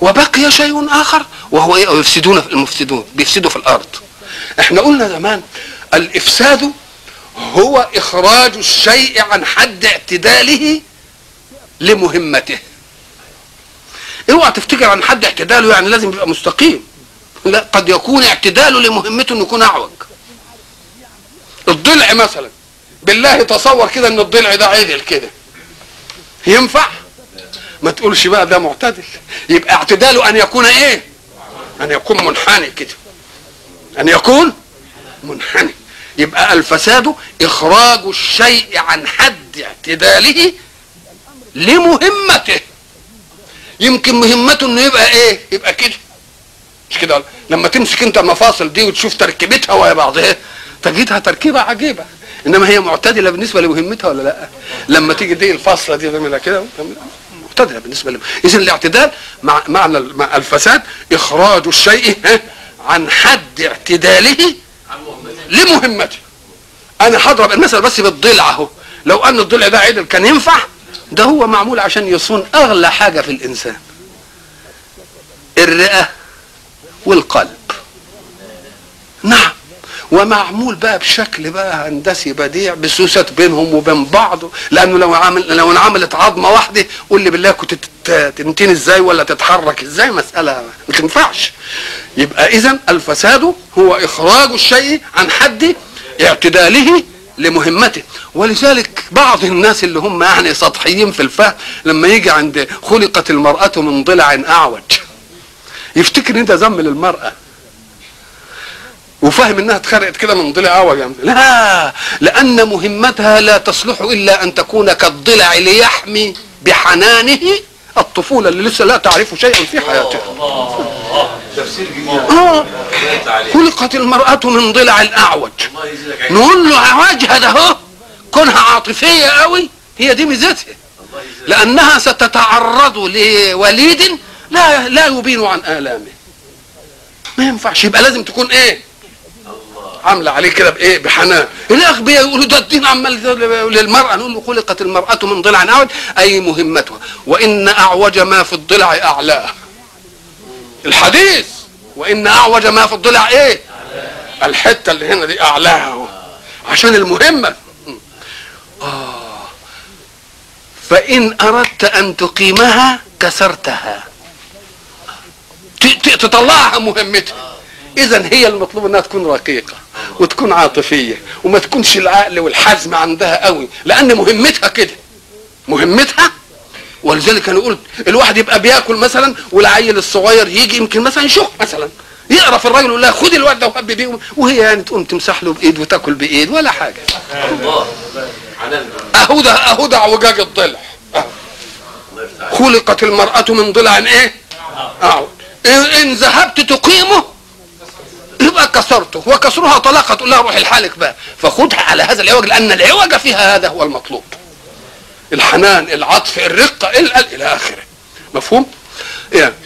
وبقي شيء اخر وهو ايه يفسدون في المفسدون بيفسدوا في الارض احنا قلنا زمان الافساد هو اخراج الشيء عن حد اعتداله لمهمته اوعى تفتكر عن حد اعتداله يعني لازم يبقى مستقيم لا قد يكون اعتداله لمهمته انه يكون اعوج الضلع مثلا بالله تصور كده ان الضلع ده عدل كده ينفع ما تقولش بقى ده معتدل يبقى اعتداله ان يكون ايه ان يكون منحني كده ان يكون منحني يبقى الفساد اخراج الشيء عن حد اعتداله لمهمته يمكن مهمته انه يبقى ايه يبقى كده مش كده ولا؟ لما تمسك انت المفاصل دي وتشوف تركيبتها ويا بعضها تجدها تركيبه عجيبه انما هي معتدله بالنسبه لمهمتها ولا لا لما تيجي دي الفاصله دي تعملها كده معتدله بالنسبه له اذا الاعتدال مع معنى مع الفساد اخراج الشيء ها، عن حد اعتداله لمهمته انا هضرب المثل بس بالضلع اهو لو ان الضلع ده عدل كان ينفع ده هو معمول عشان يصون اغلى حاجه في الانسان الرئه والقلب نعم ومعمول بقى بشكل بقى هندسي بديع بسوست بينهم وبين بعض لانه لو عمل لو انعملت عظمه واحده قول لي بالله كنت تت- تنتني ازاي ولا تتحرك ازاي مساله ما تنفعش يبقى اذا الفساد هو اخراج الشيء عن حد اعتداله لمهمته ولذلك بعض الناس اللي هم يعني سطحيين في الفهم لما يجي عند خلقت المرأة من ضلع أعوج يفتكر ان ده ذم للمرأة وفاهم انها اتخرقت كده من ضلع اعوج يعني. لا لان مهمتها لا تصلح الا ان تكون كالضلع ليحمي بحنانه الطفولة اللي لسه لا تعرف شيئا في حياتها تفسير جميل آه. خلقت المرأة من ضلع الأعوج نقول له عواجها ده اهو كونها عاطفية قوي هي دي ميزتها لأنها ستتعرض لوليد لا لا يبين عن آلامه ما ينفعش يبقى لازم تكون ايه عامله عليه كده بايه بحنان الاغبياء يقولوا ده الدين عمال للمراه نقول له خلقت المراه من ضلع اعوج اي مهمتها وان اعوج ما في الضلع اعلاه الحديث وان اعوج ما في الضلع ايه الحته اللي هنا دي اعلاها اهو عشان المهمه اه فان اردت ان تقيمها كسرتها ت- ت- تطلعها مهمتها اذا هي المطلوب انها تكون رقيقه وتكون عاطفيه وما تكونش العقل والحزم عندها قوي لان مهمتها كده مهمتها ولذلك انا قلت الواحد يبقى بياكل مثلا والعيل الصغير يجي يمكن مثلا يشق مثلا يعرف الراجل يقول لها خد الواد ده وهب بيه وهي يعني تقوم تمسح له بايد وتاكل بايد ولا حاجه الله حنان اهو ده اهو ده اعوجاج الضلع أهو. الله يفتح عليك. خلقت المرأة من ضلع ايه؟ أعوج إن, إن ذهبت تقيمه يبقى كسرته وكسرها طلاقة تقول لها روحي لحالك بقى فخدها على هذا العوج لأن العوج فيها هذا هو المطلوب الحنان العطف الرقة ال- ال- إلى آخره مفهوم؟ إيه؟